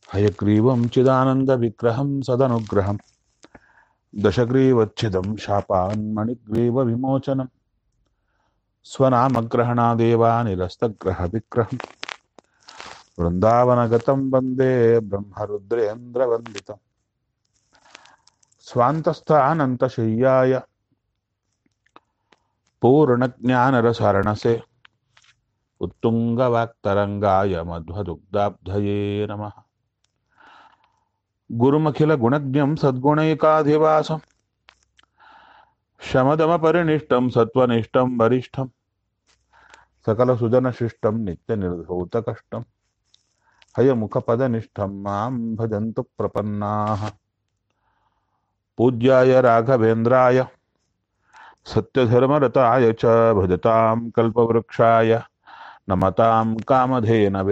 हयग्रीवं चिदानन्दविग्रहं सदनुग्रहं दशग्रीवच्छिदं शापान्मणिग्रीवविमोचनं स्वनामग्रहणादेवानिरस्तग्रहविग्रहं वृन्दावनगतं वन्दे ब्रह्मरुद्रेन्द्रवन्दितम् स्वान्तस्थानन्तशय्याय पूर्णज्ञानरसारणसे उत्तुङ्गवाक्तरङ्गाय मध्वदुग्धाब्धये नमः गुरुमखिलगुणज्ञं सद्गुणैकाधिवासं शमदमपरिनिष्टं सत्त्वनिष्ठं वरिष्ठं सकलसुजनशिष्टं नित्यनिर्धौतकष्टं हयमुखपदनिष्ठं मां भजन्तु प्रपन्नाः पूज्याय राघवेन्द्राय सत्यधर्मरताय च भजतां कल्पवृक्षाय नमतां कामधेनवे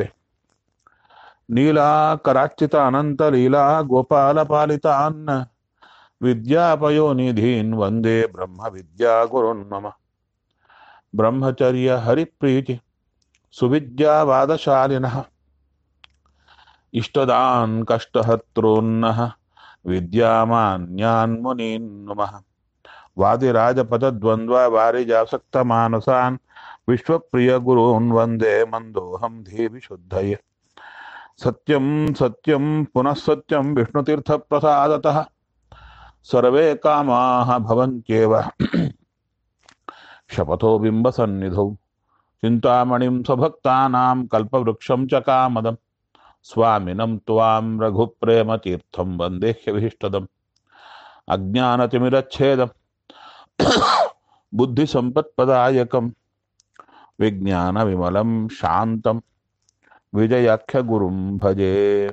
नीलाकराच्युतानन्तलीला गोपालपालितान् विद्यापयोनिधीन् वन्दे ब्रह्मविद्यागुरुन् मम ब्रह्मचर्यहरिप्रीति सुविद्यावादशालिनः इष्टदान् कष्टहर्तॄन्नः विद्यामान्यान् मुनीन् नुमः वादिराजपदद्वन्द्ववारिजासक्तमानसान् विश्वप्रियगुरून् वन्दे मन्दोऽहं धीविशुद्धये सत्यं सत्यं पुनः सत्यं विष्णुतीर्थप्रसादतः सर्वे कामाः भवन्त्येव शपथो बिम्बसन्निधौ चिन्तामणिं स्वभक्तानां कल्पवृक्षं च कामदं स्वामिनं त्वां रघुप्रेमतीर्थं वन्देह्यभीष्टदम् अज्ञानतिमिरच्छेदं बुद्धिसम्पत्पदायकं विज्ञानविमलं शान्तं विजयाख्यगुरुं भजे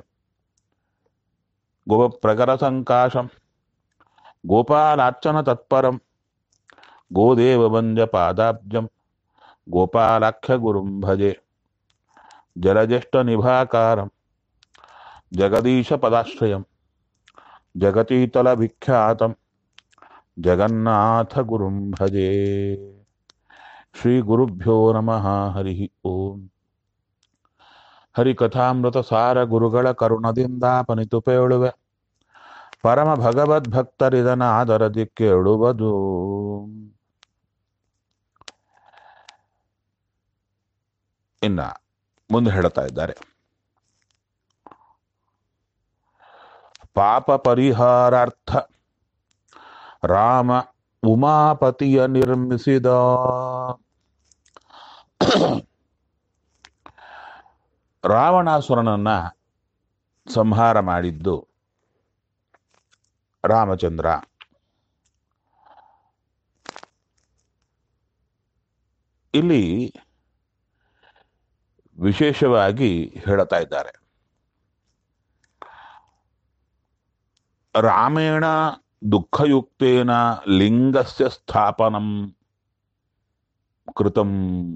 गोपप्रकरसङ्काशं गोपालार्चनतत्परं गोदेववन्द्यपादाब्जं गोपालाख्यगुरुं भजे जलज्येष्ठनिभाकारं जगदीशपदाश्रयं जगतीतलविख्यातं जगन्नाथगुरुं भजे श्रीगुरुभ्यो नमः हरिः ಓಂ ಹರಿಕಥಾಮೃತಸಾರ ಗುರುಗಳ ಕರುಣದಿಂದಾಪನಿತು ಪೇಳುವೆ ಪರಮ ಭಗವದ್ಭಕ್ತರಿದನ ಆದರದಿ ಕೇಳುವುದು ಇನ್ನ ಮುಂದೆ ಹೇಳ್ತಾ ಇದ್ದಾರೆ ಪಾಪ ಪರಿಹಾರಾರ್ಥ ರಾಮ ಉಮಾಪತಿಯ ನಿರ್ಮಿಸಿದ ರಾವಣಾಸುರನನ್ನ ಸಂಹಾರ ಮಾಡಿದ್ದು ರಾಮಚಂದ್ರ ಇಲ್ಲಿ ವಿಶೇಷವಾಗಿ ಹೇಳುತ್ತಾ ಇದ್ದಾರೆ ರಾಮೇಣ ದುಃಖಯುಕ್ತೇನ ಲಿಂಗಸ್ಯ ಸ್ಥಾಪನಂ ಕೃತಂ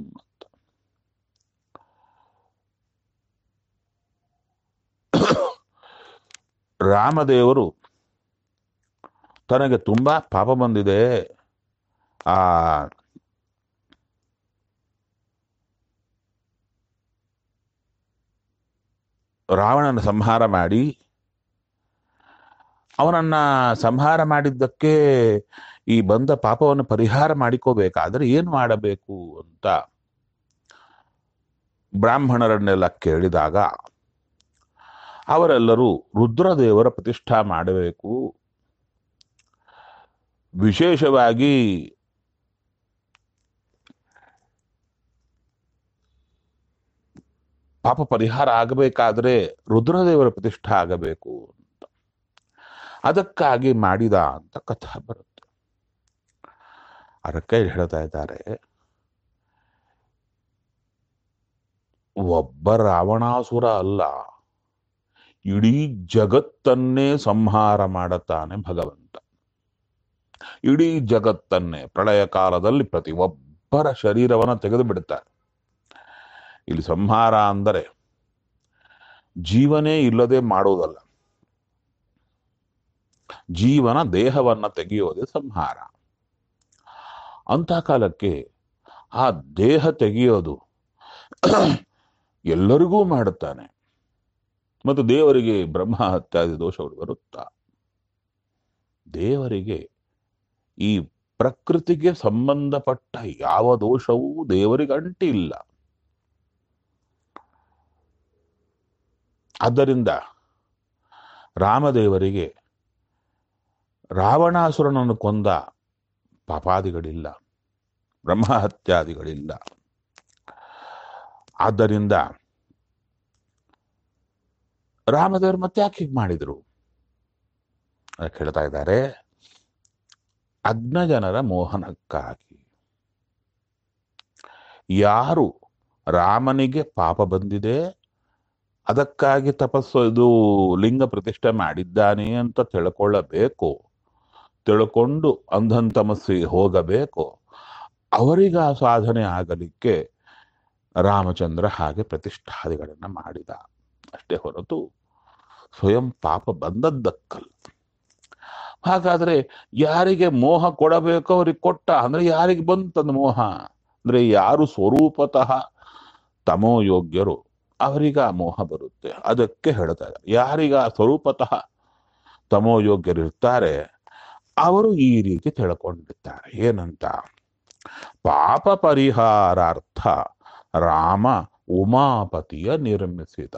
ರಾಮದೇವರು ತನಗೆ ತುಂಬಾ ಪಾಪ ಬಂದಿದೆ ಆ ರಾವಣನ ಸಂಹಾರ ಮಾಡಿ ಅವನನ್ನ ಸಂಹಾರ ಮಾಡಿದ್ದಕ್ಕೆ ಈ ಬಂದ ಪಾಪವನ್ನು ಪರಿಹಾರ ಮಾಡಿಕೋಬೇಕಾದ್ರೆ ಏನ್ ಮಾಡಬೇಕು ಅಂತ ಬ್ರಾಹ್ಮಣರನ್ನೆಲ್ಲ ಕೇಳಿದಾಗ ಅವರೆಲ್ಲರೂ ರುದ್ರದೇವರ ಪ್ರತಿಷ್ಠಾ ಮಾಡಬೇಕು ವಿಶೇಷವಾಗಿ ಪಾಪ ಪರಿಹಾರ ಆಗಬೇಕಾದ್ರೆ ರುದ್ರದೇವರ ಪ್ರತಿಷ್ಠಾ ಆಗಬೇಕು ಅಂತ ಅದಕ್ಕಾಗಿ ಮಾಡಿದ ಅಂತ ಕಥಾ ಬರುತ್ತೆ ಅದಕ್ಕೆ ಹೇಳ್ತಾ ಇದ್ದಾರೆ ಒಬ್ಬ ರಾವಣಾಸುರ ಅಲ್ಲ ಇಡೀ ಜಗತ್ತನ್ನೇ ಸಂಹಾರ ಮಾಡುತ್ತಾನೆ ಭಗವಂತ ಇಡೀ ಜಗತ್ತನ್ನೇ ಪ್ರಳಯ ಕಾಲದಲ್ಲಿ ಪ್ರತಿ ಒಬ್ಬರ ಶರೀರವನ್ನು ತೆಗೆದು ಬಿಡುತ್ತಾರೆ ಇಲ್ಲಿ ಸಂಹಾರ ಅಂದರೆ ಜೀವನೇ ಇಲ್ಲದೆ ಮಾಡುವುದಲ್ಲ ಜೀವನ ದೇಹವನ್ನ ತೆಗೆಯೋದೇ ಸಂಹಾರ ಅಂತ ಕಾಲಕ್ಕೆ ಆ ದೇಹ ತೆಗೆಯೋದು ಎಲ್ಲರಿಗೂ ಮಾಡುತ್ತಾನೆ ಮತ್ತು ದೇವರಿಗೆ ಬ್ರಹ್ಮ ಹತ್ಯಾದಿ ದೋಷಗಳು ಬರುತ್ತಾ ದೇವರಿಗೆ ಈ ಪ್ರಕೃತಿಗೆ ಸಂಬಂಧಪಟ್ಟ ಯಾವ ದೋಷವೂ ದೇವರಿಗೆ ಅಂಟಿಲ್ಲ ಆದ್ದರಿಂದ ರಾಮದೇವರಿಗೆ ರಾವಣಾಸುರನನ್ನು ಕೊಂದ ಪಾಪಾದಿಗಳಿಲ್ಲ ಬ್ರಹ್ಮಹತ್ಯಾದಿಗಳಿಲ್ಲ ಆದ್ದರಿಂದ ರಾಮದೇವರು ಮತ್ತೆ ಯಾಕೆ ಹೀಗೆ ಮಾಡಿದರು ಅದಕ್ಕೆ ಹೇಳ್ತಾ ಇದ್ದಾರೆ ಅಜ್ಞಜನರ ಮೋಹನಕ್ಕಾಗಿ ಯಾರು ರಾಮನಿಗೆ ಪಾಪ ಬಂದಿದೆ ಅದಕ್ಕಾಗಿ ತಪಸ್ಸು ಇದು ಲಿಂಗ ಪ್ರತಿಷ್ಠೆ ಮಾಡಿದ್ದಾನೆ ಅಂತ ತಿಳ್ಕೊಳ್ಳಬೇಕು ತಿಳ್ಕೊಂಡು ಅಂಧನ್ ತಮಸ್ಸಿ ಹೋಗಬೇಕು ಅವರಿಗ ಆ ಸಾಧನೆ ಆಗಲಿಕ್ಕೆ ರಾಮಚಂದ್ರ ಹಾಗೆ ಪ್ರತಿಷ್ಠಾದಿಗಳನ್ನು ಮಾಡಿದ ಅಷ್ಟೇ ಹೊರತು ಸ್ವಯಂ ಪಾಪ ಬಂದದ್ದಕ್ಕಲ್ಲ ಹಾಗಾದ್ರೆ ಯಾರಿಗೆ ಮೋಹ ಕೊಡಬೇಕೋ ಅವ್ರಿಗೆ ಕೊಟ್ಟ ಅಂದ್ರೆ ಯಾರಿಗೆ ಬಂತಂದ ಮೋಹ ಅಂದ್ರೆ ಯಾರು ಸ್ವರೂಪತಃ ತಮೋ ಯೋಗ್ಯರು ಅವರಿಗೆ ಆ ಮೋಹ ಬರುತ್ತೆ ಅದಕ್ಕೆ ಹೇಳ್ತಾ ಇದ್ದಾರೆ ಯಾರೀಗ ಸ್ವರೂಪತಃ ತಮೋ ಯೋಗ್ಯರಿರ್ತಾರೆ ಅವರು ಈ ರೀತಿ ತಿಳ್ಕೊಂಡಿರ್ತಾರೆ ಏನಂತ ಪಾಪ ಪರಿಹಾರಾರ್ಥ ರಾಮ ಉಮಾಪತಿಯ ನಿರ್ಮಿಸಿದ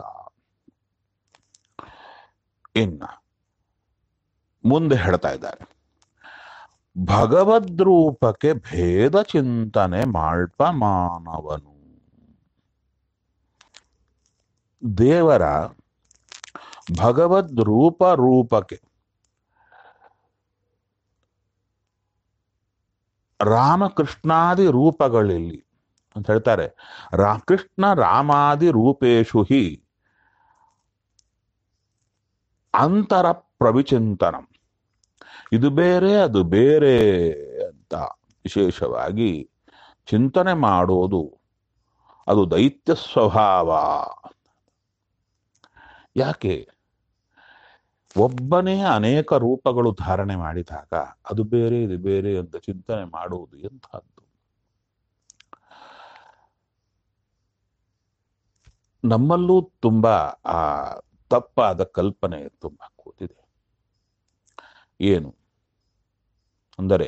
ಇನ್ನ ಮುಂದೆ ಹೇಳ್ತಾ ಇದ್ದಾರೆ ಭಗವದ್ರೂಪಕ್ಕೆ ಭೇದ ಚಿಂತನೆ ಮಾಳ್ಪ ಮಾನವನು ದೇವರ ಭಗವದ್ ರೂಪ ರೂಪಕ್ಕೆ ರಾಮಕೃಷ್ಣಾದಿ ರೂಪಗಳಲ್ಲಿ ಅಂತ ಹೇಳ್ತಾರೆ ರಾ ಕೃಷ್ಣ ರಾಮಾದಿ ರೂಪೇಶು ಹಿ ಅಂತರ ಪ್ರವಿಚಿಂತನಂ ಇದು ಬೇರೆ ಅದು ಬೇರೆ ಅಂತ ವಿಶೇಷವಾಗಿ ಚಿಂತನೆ ಮಾಡೋದು ಅದು ದೈತ್ಯ ಸ್ವಭಾವ ಯಾಕೆ ಒಬ್ಬನೇ ಅನೇಕ ರೂಪಗಳು ಧಾರಣೆ ಮಾಡಿದಾಗ ಅದು ಬೇರೆ ಇದು ಬೇರೆ ಅಂತ ಚಿಂತನೆ ಮಾಡುವುದು ಎಂಥದ್ದು ನಮ್ಮಲ್ಲೂ ತುಂಬಾ ಆ ತಪ್ಪಾದ ಕಲ್ಪನೆ ತುಂಬಾ ಕೂತಿದೆ ಏನು ಅಂದರೆ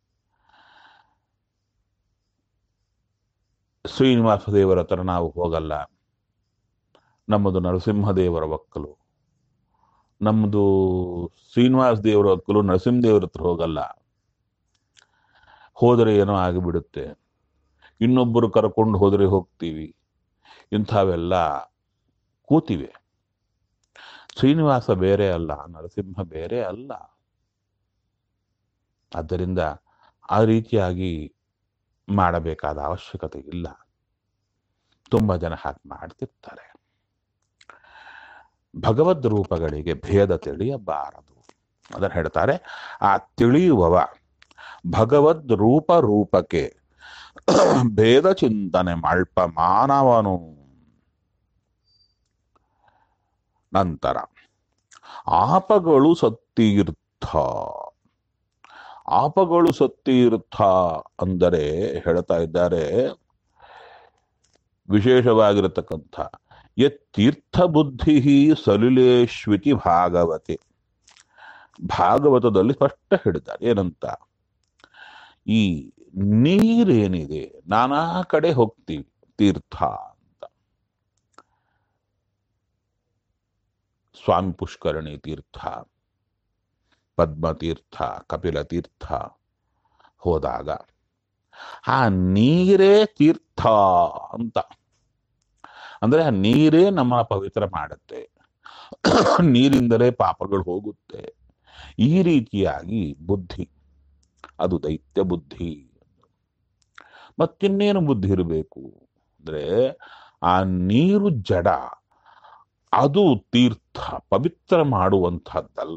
ಶ್ರೀನಿವಾಸ ದೇವರ ಹತ್ರ ನಾವು ಹೋಗಲ್ಲ ನಮ್ಮದು ನರಸಿಂಹದೇವರ ಒಕ್ಕಲು ನಮ್ಮದು ಶ್ರೀನಿವಾಸ ದೇವರ ಒಕ್ಕಲು ನರಸಿಂಹದೇವರ ಹತ್ರ ಹೋಗಲ್ಲ ಹೋದರೆ ಏನೋ ಆಗಿಬಿಡುತ್ತೆ ಇನ್ನೊಬ್ಬರು ಕರ್ಕೊಂಡು ಹೋದರೆ ಹೋಗ್ತೀವಿ ಇಂಥವೆಲ್ಲ ಕೂತಿವೆ ಶ್ರೀನಿವಾಸ ಬೇರೆ ಅಲ್ಲ ನರಸಿಂಹ ಬೇರೆ ಅಲ್ಲ ಆದ್ದರಿಂದ ಆ ರೀತಿಯಾಗಿ ಮಾಡಬೇಕಾದ ಅವಶ್ಯಕತೆ ಇಲ್ಲ ತುಂಬ ಜನ ಹಾಗೆ ಮಾಡ್ತಿರ್ತಾರೆ ಭಗವದ್ ರೂಪಗಳಿಗೆ ಭೇದ ತಿಳಿಯಬಾರದು ಅದನ್ನು ಹೇಳ್ತಾರೆ ಆ ತಿಳಿಯುವವ ಭಗವದ್ ರೂಪ ರೂಪಕ್ಕೆ ಭೇದ ಚಿಂತನೆ ಮಲ್ಪ ಮಾನವನು ನಂತರ ಆಪಗಳು ಸತ್ತೀರ್ಥ ಆಪಗಳು ಸತ್ತೀರ್ಥ ಅಂದರೆ ಹೇಳ್ತಾ ಇದ್ದಾರೆ ವಿಶೇಷವಾಗಿರತಕ್ಕಂಥ ಯತ್ತೀರ್ಥ ಬುದ್ಧಿ ಸಲಿಲೇಶ್ವಿತಿ ಭಾಗವತೆ ಭಾಗವತದಲ್ಲಿ ಸ್ಪಷ್ಟ ಹೇಳಿದ್ದಾರೆ ಏನಂತ ಈ ನೀರೇನಿದೆ ನಾನಾ ಕಡೆ ಹೋಗ್ತೀವಿ ತೀರ್ಥ ಅಂತ ಸ್ವಾಮಿ ಪುಷ್ಕರಣಿ ತೀರ್ಥ ಪದ್ಮತೀರ್ಥ ಕಪಿಲ ತೀರ್ಥ ಹೋದಾಗ ಆ ನೀರೇ ತೀರ್ಥ ಅಂತ ಅಂದ್ರೆ ಆ ನೀರೇ ನಮ್ಮನ್ನ ಪವಿತ್ರ ಮಾಡುತ್ತೆ ನೀರಿಂದಲೇ ಪಾಪಗಳು ಹೋಗುತ್ತೆ ಈ ರೀತಿಯಾಗಿ ಬುದ್ಧಿ ಅದು ದೈತ್ಯ ಬುದ್ಧಿ ಮತ್ತಿನ್ನೇನು ಬುದ್ಧಿ ಇರಬೇಕು ಅಂದ್ರೆ ಆ ನೀರು ಜಡ ಅದು ತೀರ್ಥ ಪವಿತ್ರ ಮಾಡುವಂಥದ್ದಲ್ಲ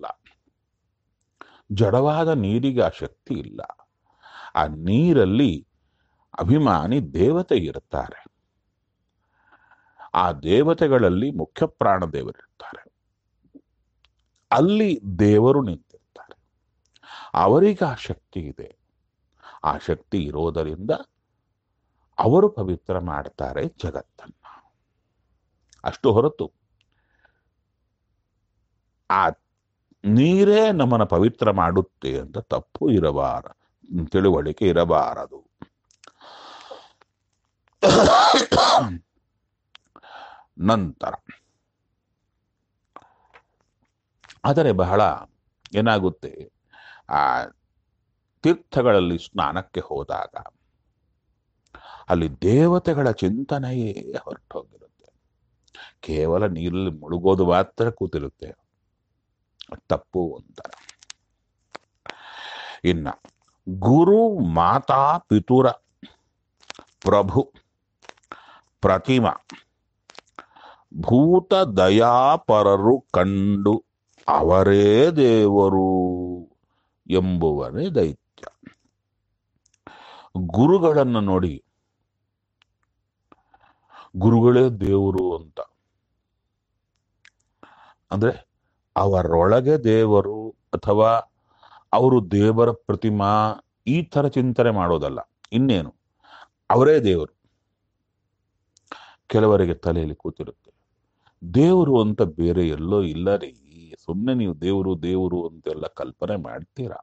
ಜಡವಾದ ನೀರಿಗೆ ಆ ಶಕ್ತಿ ಇಲ್ಲ ಆ ನೀರಲ್ಲಿ ಅಭಿಮಾನಿ ದೇವತೆ ಇರ್ತಾರೆ ಆ ದೇವತೆಗಳಲ್ಲಿ ಮುಖ್ಯ ಪ್ರಾಣ ದೇವರಿರ್ತಾರೆ ಅಲ್ಲಿ ದೇವರು ನಿಂತಿರ್ತಾರೆ ಅವರಿಗೆ ಆ ಶಕ್ತಿ ಇದೆ ಆ ಶಕ್ತಿ ಇರೋದರಿಂದ ಅವರು ಪವಿತ್ರ ಮಾಡ್ತಾರೆ ಜಗತ್ತನ್ನ ಅಷ್ಟು ಹೊರತು ಆ ನೀರೇ ನಮ್ಮನ್ನ ಪವಿತ್ರ ಮಾಡುತ್ತೆ ಅಂತ ತಪ್ಪು ಇರಬಾರ ತಿಳುವಳಿಕೆ ಇರಬಾರದು ನಂತರ ಆದರೆ ಬಹಳ ಏನಾಗುತ್ತೆ ಆ ತೀರ್ಥಗಳಲ್ಲಿ ಸ್ನಾನಕ್ಕೆ ಹೋದಾಗ ಅಲ್ಲಿ ದೇವತೆಗಳ ಚಿಂತನೆಯೇ ಹೊರಟೋಗಿರುತ್ತೆ ಕೇವಲ ನೀರಲ್ಲಿ ಮುಳುಗೋದು ಮಾತ್ರ ಕೂತಿರುತ್ತೆ ತಪ್ಪು ಅಂತಾರ ಇನ್ನ ಗುರು ಮಾತಾ ಪಿತುರ ಪ್ರಭು ಪ್ರತಿಮ ಭೂತ ದಯಾಪರರು ಕಂಡು ಅವರೇ ದೇವರು ಎಂಬುವನೇ ದೈತ್ಯ ಗುರುಗಳನ್ನು ನೋಡಿ ಗುರುಗಳೇ ದೇವರು ಅಂತ ಅಂದ್ರೆ ಅವರೊಳಗೆ ದೇವರು ಅಥವಾ ಅವರು ದೇವರ ಪ್ರತಿಮಾ ಈ ತರ ಚಿಂತನೆ ಮಾಡೋದಲ್ಲ ಇನ್ನೇನು ಅವರೇ ದೇವರು ಕೆಲವರಿಗೆ ತಲೆಯಲ್ಲಿ ಕೂತಿರುತ್ತೆ ದೇವರು ಅಂತ ಬೇರೆ ಎಲ್ಲೋ ಇಲ್ಲ ರೀ ಸುಮ್ಮನೆ ನೀವು ದೇವರು ದೇವರು ಅಂತೆಲ್ಲ ಕಲ್ಪನೆ ಮಾಡ್ತೀರಾ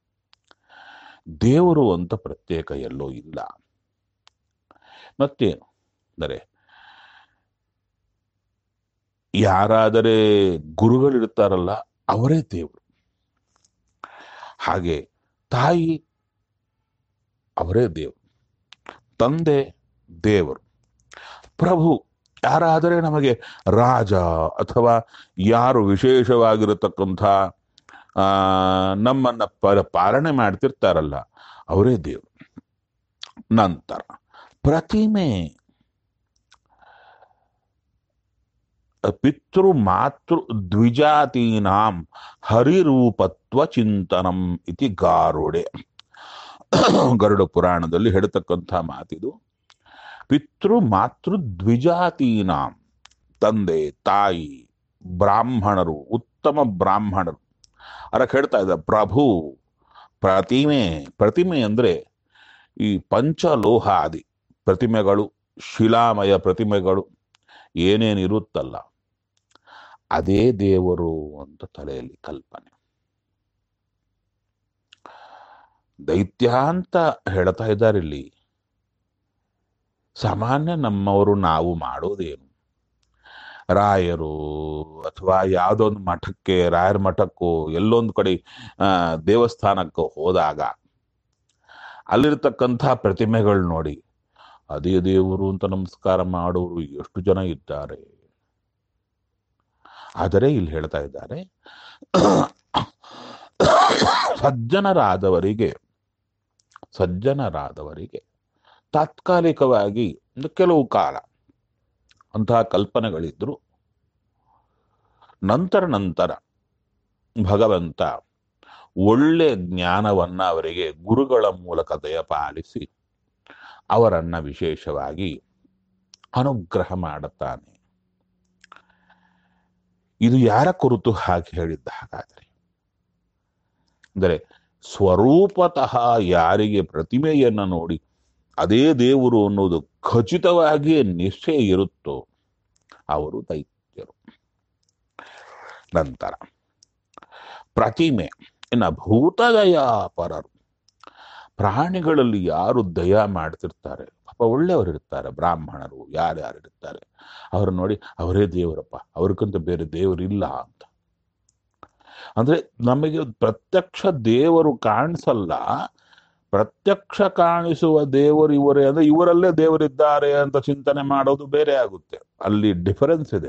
ದೇವರು ಅಂತ ಪ್ರತ್ಯೇಕ ಎಲ್ಲೋ ಇಲ್ಲ ಮತ್ತೇನು ಅಂದರೆ ಯಾರಾದರೆ ಗುರುಗಳಿರ್ತಾರಲ್ಲ ಅವರೇ ದೇವರು ಹಾಗೆ ತಾಯಿ ಅವರೇ ದೇವರು ತಂದೆ ದೇವರು ಪ್ರಭು ಯಾರಾದರೆ ನಮಗೆ ರಾಜ ಅಥವಾ ಯಾರು ವಿಶೇಷವಾಗಿರತಕ್ಕಂಥ ಆ ನಮ್ಮನ್ನ ಪ ಪಾಲನೆ ಮಾಡ್ತಿರ್ತಾರಲ್ಲ ಅವರೇ ದೇವರು ನಂತರ ಪ್ರತಿಮೆ ಪಿತೃ ಮಾತೃ ದ್ವಿಜಾತೀನಾಂ ಹರಿರೂಪತ್ವ ಚಿಂತನಂ ಇತಿ ಗಾರುಡೆ ಗರುಡ ಪುರಾಣದಲ್ಲಿ ಹೇಳ್ತಕ್ಕಂಥ ಮಾತಿದು ಪಿತೃ ಮಾತೃ ದ್ವಿಜಾತೀನಾಂ ತಂದೆ ತಾಯಿ ಬ್ರಾಹ್ಮಣರು ಉತ್ತಮ ಬ್ರಾಹ್ಮಣರು ಅದಕ್ಕೆ ಹೇಳ್ತಾ ಇದ್ದ ಪ್ರಭು ಪ್ರತಿಮೆ ಪ್ರತಿಮೆ ಅಂದ್ರೆ ಈ ಪಂಚಲೋಹಾದಿ ಪ್ರತಿಮೆಗಳು ಶಿಲಾಮಯ ಪ್ರತಿಮೆಗಳು ಏನೇನಿರುತ್ತಲ್ಲ ಅದೇ ದೇವರು ಅಂತ ತಲೆಯಲ್ಲಿ ಕಲ್ಪನೆ ದೈತ್ಯ ಅಂತ ಹೇಳ್ತಾ ಇದ್ದಾರೆ ಇಲ್ಲಿ ಸಾಮಾನ್ಯ ನಮ್ಮವರು ನಾವು ಮಾಡೋದೇನು ರಾಯರು ಅಥವಾ ಯಾವುದೊಂದು ಮಠಕ್ಕೆ ರಾಯರ ಮಠಕ್ಕೋ ಎಲ್ಲೊಂದು ಕಡೆ ಆ ದೇವಸ್ಥಾನಕ್ಕೋ ಹೋದಾಗ ಅಲ್ಲಿರ್ತಕ್ಕಂಥ ಪ್ರತಿಮೆಗಳು ನೋಡಿ ಅದೇ ದೇವರು ಅಂತ ನಮಸ್ಕಾರ ಮಾಡೋರು ಎಷ್ಟು ಜನ ಇದ್ದಾರೆ ಆದರೆ ಇಲ್ಲಿ ಹೇಳ್ತಾ ಇದ್ದಾರೆ ಸಜ್ಜನರಾದವರಿಗೆ ಸಜ್ಜನರಾದವರಿಗೆ ತಾತ್ಕಾಲಿಕವಾಗಿ ಒಂದು ಕೆಲವು ಕಾಲ ಅಂತಹ ಕಲ್ಪನೆಗಳಿದ್ರು ನಂತರ ನಂತರ ಭಗವಂತ ಒಳ್ಳೆ ಜ್ಞಾನವನ್ನ ಅವರಿಗೆ ಗುರುಗಳ ಮೂಲಕ ದಯಪಾಲಿಸಿ ಅವರನ್ನ ವಿಶೇಷವಾಗಿ ಅನುಗ್ರಹ ಮಾಡುತ್ತಾನೆ ಇದು ಯಾರ ಕುರಿತು ಹಾಗೆ ಹೇಳಿದ್ದ ಹಾಗಾದರೆ ಅಂದರೆ ಸ್ವರೂಪತಃ ಯಾರಿಗೆ ಪ್ರತಿಮೆಯನ್ನ ನೋಡಿ ಅದೇ ದೇವರು ಅನ್ನೋದು ಖಚಿತವಾಗಿಯೇ ನಿಶ್ಚಯ ಇರುತ್ತೋ ಅವರು ದೈತ್ಯರು ನಂತರ ಪ್ರತಿಮೆ ಇನ್ನು ಭೂತದಯ ಪರರು ಪ್ರಾಣಿಗಳಲ್ಲಿ ಯಾರು ದಯ ಮಾಡ್ತಿರ್ತಾರೆ ಪಾಪ ಒಳ್ಳೆಯವರು ಇರ್ತಾರೆ ಬ್ರಾಹ್ಮಣರು ಯಾರ್ಯಾರು ಇರ್ತಾರೆ ಅವ್ರು ನೋಡಿ ಅವರೇ ದೇವರಪ್ಪ ಅವ್ರಿಗಿಂತ ಬೇರೆ ದೇವರಿಲ್ಲ ಅಂತ ಅಂದ್ರೆ ನಮಗೆ ಪ್ರತ್ಯಕ್ಷ ದೇವರು ಕಾಣಿಸಲ್ಲ ಪ್ರತ್ಯಕ್ಷ ಕಾಣಿಸುವ ದೇವರು ಇವರೇ ಅಂದ್ರೆ ಇವರಲ್ಲೇ ದೇವರಿದ್ದಾರೆ ಅಂತ ಚಿಂತನೆ ಮಾಡೋದು ಬೇರೆ ಆಗುತ್ತೆ ಅಲ್ಲಿ ಡಿಫರೆನ್ಸ್ ಇದೆ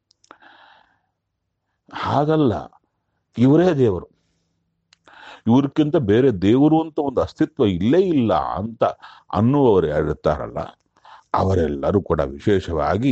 ಹಾಗಲ್ಲ ಇವರೇ ದೇವರು ಇವ್ರಕ್ಕಿಂತ ಬೇರೆ ದೇವರು ಅಂತ ಒಂದು ಅಸ್ತಿತ್ವ ಇಲ್ಲೇ ಇಲ್ಲ ಅಂತ ಅನ್ನುವವರು ಯಾರಿರ್ತಾರಲ್ಲ ಅವರೆಲ್ಲರೂ ಕೂಡ ವಿಶೇಷವಾಗಿ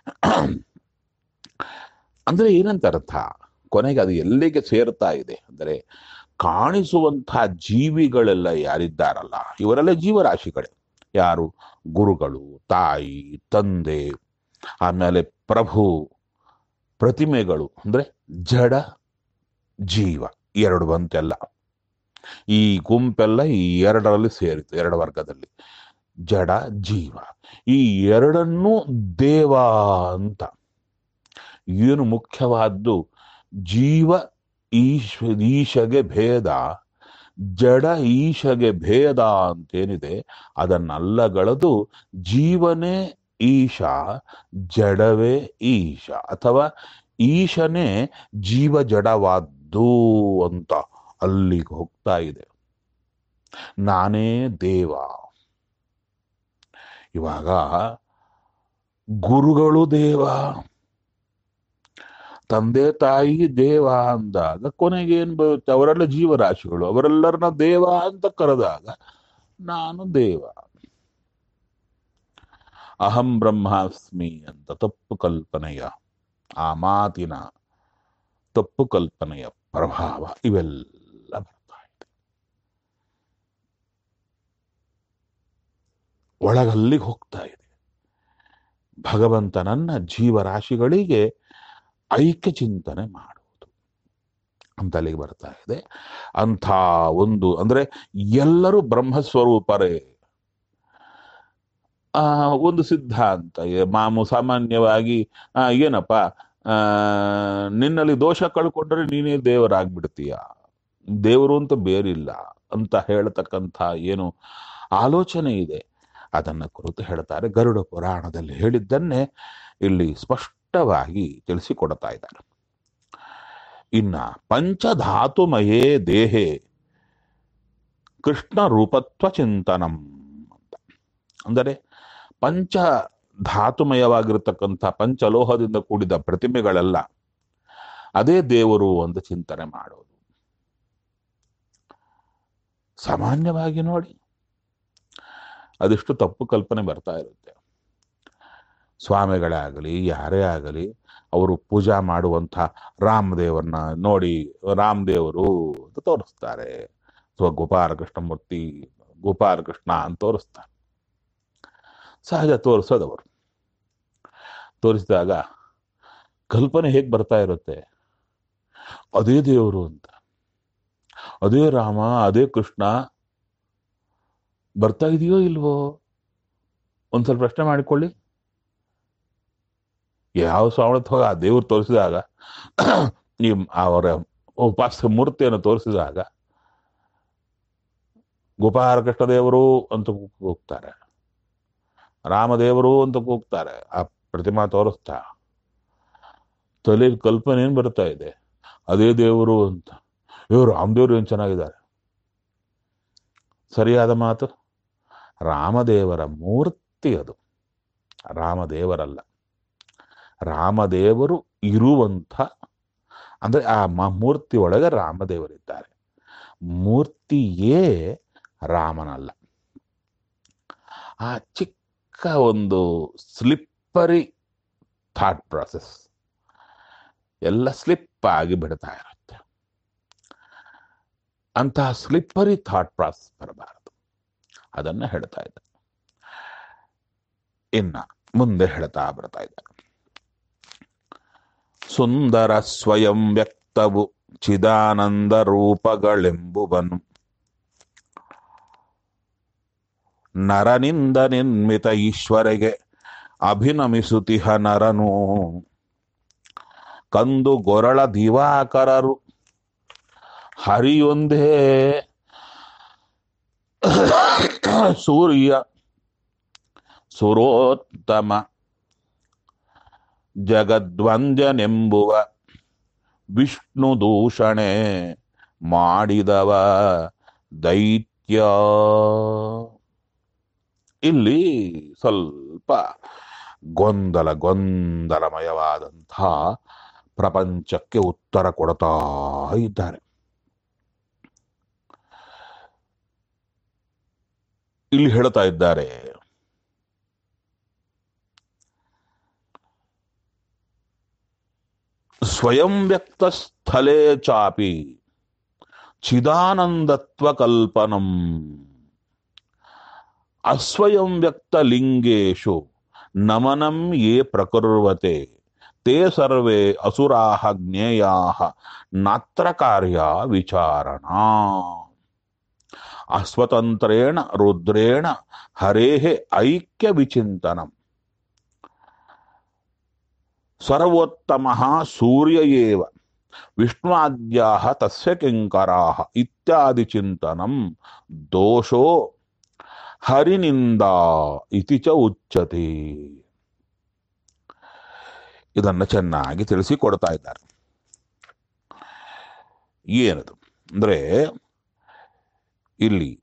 ಅಂದ್ರೆ ಏನಂತ ಅರ್ಥ ಕೊನೆಗೆ ಅದು ಎಲ್ಲಿಗೆ ಸೇರ್ತಾ ಇದೆ ಅಂದರೆ ಕಾಣಿಸುವಂತಹ ಜೀವಿಗಳೆಲ್ಲ ಯಾರಿದ್ದಾರಲ್ಲ ಇವರೆಲ್ಲ ಜೀವರಾಶಿಗಳೇ ಯಾರು ಗುರುಗಳು ತಾಯಿ ತಂದೆ ಆಮೇಲೆ ಪ್ರಭು ಪ್ರತಿಮೆಗಳು ಅಂದ್ರೆ ಜಡ ಜೀವ ಎರಡು ಬಂತೆಲ್ಲ ಈ ಗುಂಪೆಲ್ಲ ಈ ಎರಡರಲ್ಲಿ ಸೇರಿತು ಎರಡು ವರ್ಗದಲ್ಲಿ ಜಡ ಜೀವ ಈ ಎರಡನ್ನೂ ದೇವ ಅಂತ ಏನು ಮುಖ್ಯವಾದ್ದು ಜೀವ ಈಶ ಈಶಗೆ ಭೇದ ಜಡ ಈಶಗೆ ಭೇದ ಅಂತೇನಿದೆ ಅದನ್ನಲ್ಲಗಳದು ಜೀವನೇ ಈಶ ಜಡವೇ ಈಶ ಅಥವಾ ಈಶನೇ ಜೀವ ಜಡವಾದ್ದು ಅಂತ ಅಲ್ಲಿಗೆ ಹೋಗ್ತಾ ಇದೆ ನಾನೇ ದೇವ ಇವಾಗ ಗುರುಗಳು ದೇವ ತಂದೆ ತಾಯಿ ದೇವ ಅಂದಾಗ ಕೊನೆಗೆ ಏನ್ ಬರುತ್ತೆ ಅವರೆಲ್ಲ ಜೀವರಾಶಿಗಳು ಅವರೆಲ್ಲರನ್ನ ದೇವ ಅಂತ ಕರೆದಾಗ ನಾನು ದೇವ ಅಹಂ ಬ್ರಹ್ಮಾಸ್ಮಿ ಅಂತ ತಪ್ಪು ಕಲ್ಪನೆಯ ಆ ಮಾತಿನ ತಪ್ಪು ಕಲ್ಪನೆಯ ಪ್ರಭಾವ ಇವೆಲ್ಲ ಬರ್ತಾ ಇದೆ ಒಳಗಲ್ಲಿಗೆ ಹೋಗ್ತಾ ಇದೆ ಭಗವಂತನನ್ನ ಜೀವರಾಶಿಗಳಿಗೆ ಐಕ್ಯ ಚಿಂತನೆ ಮಾಡುವುದು ಅಂತ ಅಲ್ಲಿಗೆ ಬರ್ತಾ ಇದೆ ಅಂಥ ಒಂದು ಅಂದ್ರೆ ಎಲ್ಲರೂ ಬ್ರಹ್ಮಸ್ವರೂಪರೇ ಆ ಒಂದು ಸಿದ್ಧಾಂತ ಎ- ಮಾಮು ಸಾಮಾನ್ಯವಾಗಿ ಆ, ಏನಪ್ಪ ಆ, ನಿನ್ನಲ್ಲಿ ದೋಷ ಕಳ್ಕೊಂಡ್ರೆ ನೀನೇ ದೇವರಾಗ್ಬಿಡ್ತೀಯ ದೇವರು ಅಂತ ಬೇರಿಲ್ಲ ಅಂತ ಹೇಳ್ತಕ್ಕಂಥ ಏನು ಆಲೋಚನೆ ಇದೆ ಅದನ್ನ ಕುರಿತು ಹೇಳ್ತಾರೆ ಗರುಡ ಪುರಾಣದಲ್ಲಿ ಹೇಳಿದ್ದನ್ನೇ ಇಲ್ಲಿ ಸ್ಪಷ್ಟವಾಗಿ ತಿಳಿಸಿಕೊಡ್ತಾ ಇದ್ದಾರೆ ಇನ್ನ ಪಂಚಧಾತುಮಯೇ ದೇಹೆ ಕೃಷ್ಣ ರೂಪತ್ವ ಚಿಂತನಂ ಅಂತ ಅಂದರೆ ಪಂಚ ಧಾತುಮಯವಾಗಿರತಕ್ಕಂಥ ಪಂಚಲೋಹದಿಂದ ಕೂಡಿದ ಪ್ರತಿಮೆಗಳೆಲ್ಲ ಅದೇ ದೇವರು ಅಂತ ಚಿಂತನೆ ಮಾಡೋದು ಸಾಮಾನ್ಯವಾಗಿ ನೋಡಿ ಅದಿಷ್ಟು ತಪ್ಪು ಕಲ್ಪನೆ ಬರ್ತಾ ಇರುತ್ತೆ ಸ್ವಾಮಿಗಳೇ ಆಗಲಿ ಯಾರೇ ಆಗಲಿ ಅವರು ಪೂಜಾ ಮಾಡುವಂಥ ರಾಮದೇವರನ್ನ ನೋಡಿ ರಾಮದೇವರು ಅಂತ ತೋರಿಸ್ತಾರೆ ಅಥವಾ ಗೋಪಾಲ ಕೃಷ್ಣಮೂರ್ತಿ ಗೋಪಾಲ ಕೃಷ್ಣ ಅಂತ ತೋರಿಸ್ತಾರೆ ಸಹಜ ತೋರಿಸೋದವರು ತೋರಿಸಿದಾಗ ಕಲ್ಪನೆ ಹೇಗೆ ಬರ್ತಾ ಇರುತ್ತೆ ಅದೇ ದೇವರು ಅಂತ ಅದೇ ರಾಮ ಅದೇ ಕೃಷ್ಣ ಬರ್ತಾ ಇದೆಯೋ ಇಲ್ವೋ ಒಂದ್ಸಲ ಪ್ರಶ್ನೆ ಮಾಡಿಕೊಳ್ಳಿ ಯಾವ ಶ್ರಾವಣದ ಹೋಗ ಆ ದೇವ್ರು ತೋರಿಸಿದಾಗ ಈ ಅವರ ಉಪಾಸ ಮೂರ್ತಿಯನ್ನು ತೋರಿಸಿದಾಗ ಗೋಪಾಲ ಕೃಷ್ಣ ದೇವರು ಅಂತ ಕೂಗ್ತಾರೆ ರಾಮದೇವರು ಅಂತ ಕೂಗ್ತಾರೆ ಆ ಪ್ರತಿಮಾ ತೋರಿಸ್ತಾ ತಲೆ ಕಲ್ಪನೆ ಏನ್ ಬರ್ತಾ ಇದೆ ಅದೇ ದೇವರು ಅಂತ ಇವರು ರಾಮದೇವರು ಏನ್ ಚೆನ್ನಾಗಿದ್ದಾರೆ ಸರಿಯಾದ ಮಾತು ರಾಮದೇವರ ಮೂರ್ತಿ ಅದು ರಾಮದೇವರಲ್ಲ ರಾಮದೇವರು ಇರುವಂಥ ಅಂದ್ರೆ ಆ ಮ- ಮೂರ್ತಿ ಒಳಗೆ ರಾಮದೇವರಿದ್ದಾರೆ ಮೂರ್ತಿಯೇ ರಾಮನಲ್ಲ ಆ ಚಿಕ್ಕ ಒಂದು ಸ್ಲಿಪ್ಪರಿ ಥಾಟ್ ಪ್ರಾಸೆಸ್ ಎಲ್ಲ ಸ್ಲಿಪ್ ಆಗಿ ಬಿಡ್ತಾ ಇರುತ್ತೆ ಅಂತಹ ಸ್ಲಿಪ್ಪರಿ ಥಾಟ್ ಪ್ರಾಸೆಸ್ ಬರಬಾರದು ಅದನ್ನ ಹೇಳ್ತಾ ಇದ್ದ ಇನ್ನ ಮುಂದೆ ಹೇಳ್ತಾ ಬರ್ತಾ ಇದ್ದಾರೆ ಸುಂದರ ಸ್ವಯಂ ವ್ಯಕ್ತವು ಚಿದಾನಂದ ರೂಪಗಳೆಂಬುವನು ನರನಿಂದ ನಿರ್ಮಿತ ಈಶ್ವರೆಗೆ ಅಭಿನಮಿಸುತಿಹ ನರನು ಕಂದು ಗೊರಳ ದಿವಾಕರರು ಹರಿಯೊಂದೇ ಸೂರ್ಯ ಸುರೋತ್ತಮ ಜಗದ್ವಂದ್ಯನೆಂಬುವ ವಿಷ್ಣು ದೂಷಣೆ ಮಾಡಿದವ ದೈತ್ಯ ಇಲ್ಲಿ ಸ್ವಲ್ಪ ಗೊಂದಲ ಗೊಂದಲಮಯವಾದಂಥ ಪ್ರಪಂಚಕ್ಕೆ ಉತ್ತರ ಕೊಡ್ತಾ ಇದ್ದಾರೆ ಇಲ್ಲಿ ಹೇಳ್ತಾ ಇದ್ದಾರೆ ಸ್ವಯಂ ವ್ಯಕ್ತ ಸ್ಥಳೇ ಚಾಪಿ ಚಿದಾನಂದತ್ವ ಕಲ್ಪನಂ ಅಸ್ವಯಂ ವ್ಯಕ್ತ ಲಿಂಗೇಶು ನಮನಂ ಯೇ ಪ್ರಕುರ್ವತೆ ತೇ ಸರ್ವೇ ಅಸುರಾಹ ಜ್ಞೇಯಾಹ ನಾತ್ರ ಕಾರ್ಯ ವಿಚಾರಣಾ ಅಸ್ವತಂತ್ರೇಣ ರುದ್ರೇಣ ಹರೇಃ ಐಕ್ಯ ವಿಚಿಂತನಂ ಸರ್ವೋತ್ತಮ ಸೂರ್ಯ ಏವ ವಿಷ್ಣುವಾದ್ಯಾ ತಸ್ಯ ಕಿಂಕರಾ ಇತ್ಯಾದಿ ಚಿಂತನಂ ದೋಷೋ ಹರಿನಿಂದ ಇತಿ ಚ ಉಚ್ಯತೆ ಇದನ್ನು ಚೆನ್ನಾಗಿ ತಿಳಿಸಿ ಕೊಡ್ತಾ ಇದ್ದಾರೆ ಏನದು ಅಂದ್ರೆ ಇಲ್ಲಿ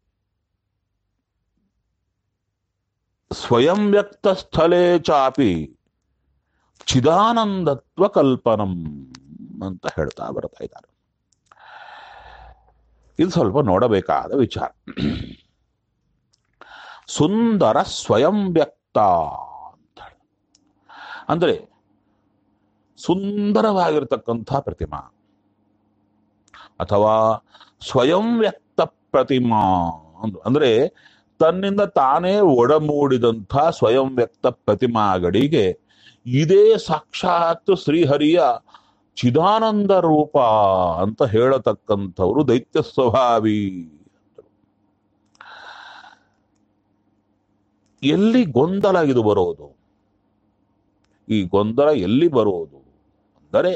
ಸ್ವಯಂ ವ್ಯಕ್ತ ಸ್ಥಳೇ ಚಾಪಿ ಚಿದಾನಂದತ್ವ ಕಲ್ಪನಂ ಅಂತ ಹೇಳ್ತಾ ಬರ್ತಾ ಇದ್ದಾರೆ ಇದು ಸ್ವಲ್ಪ ನೋಡಬೇಕಾದ ವಿಚಾರ ಸುಂದರ ಸ್ವಯಂ ವ್ಯಕ್ತ ಅಂತ ಹೇಳಿ. ಅಂದ್ರೆ ಸುಂದರವಾಗಿರ್ತಕ್ಕಂಥ ಪ್ರತಿಮಾ ಅಥವಾ ಸ್ವಯಂ ವ್ಯಕ್ತ ಪ್ರತಿಮಾ ಅಂದ್ರು. ಅಂದ್ರೆ ತನ್ನಿಂದ ತಾನೇ ಒಡಮೂಡಿದಂಥ ಸ್ವಯಂ ವ್ಯಕ್ತ ಪ್ರತಿಮಾಗಳಿಗೆ ಇದೇ ಸಾಕ್ಷಾತ್ ಶ್ರೀಹರಿಯ ಚಿದಾನಂದ ರೂಪ ಅಂತ ಹೇಳತಕ್ಕಂಥವ್ರು ದೈತ್ಯ ಸ್ವಭಾವಿ ಎಲ್ಲಿ ಗೊಂದಲ ಇದು ಬರೋದು ಈ ಗೊಂದಲ ಎಲ್ಲಿ ಬರೋದು ಅಂದರೆ